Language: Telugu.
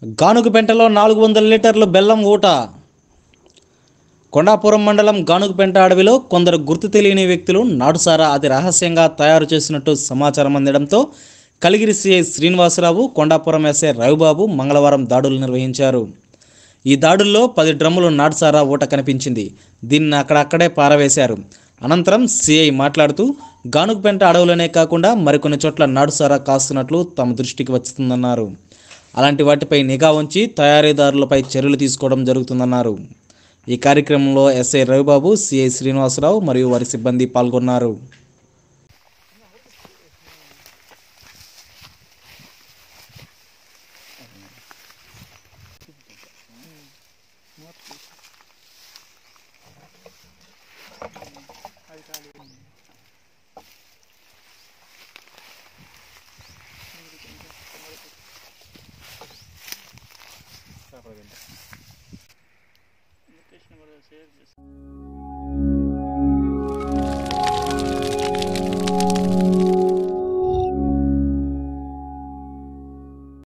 గానుగుపెంటలో నాలుగు వందల లీటర్లు బెల్లం ఊట కొండాపురం మండలం గానుగుపెంట అడవిలో కొందరు గుర్తు తెలియని వ్యక్తులు నాటుసారా అతి రహస్యంగా తయారు చేసినట్టు సమాచారం అందడంతో కలిగిరి సిఐ శ్రీనివాసరావు కొండాపురం ఎస్ఐ రవిబాబు మంగళవారం దాడులు నిర్వహించారు ఈ దాడుల్లో పది డ్రమ్ములు నాటుసారా ఊట కనిపించింది దీన్ని అక్కడక్కడే పారవేశారు అనంతరం సిఐ మాట్లాడుతూ గానుగుపెంట అడవులనే కాకుండా మరికొన్ని చోట్ల నాటుసారా కాస్తున్నట్లు తమ దృష్టికి వచ్చిందన్నారు అలాంటి వాటిపై నిఘా ఉంచి తయారీదారులపై చర్యలు తీసుకోవడం జరుగుతుందన్నారు ఈ కార్యక్రమంలో ఎస్ఐ రవిబాబు సిఐ శ్రీనివాసరావు మరియు వారి సిబ్బంది పాల్గొన్నారు లొకేషన్ కూడా షేర్ చేస్తాను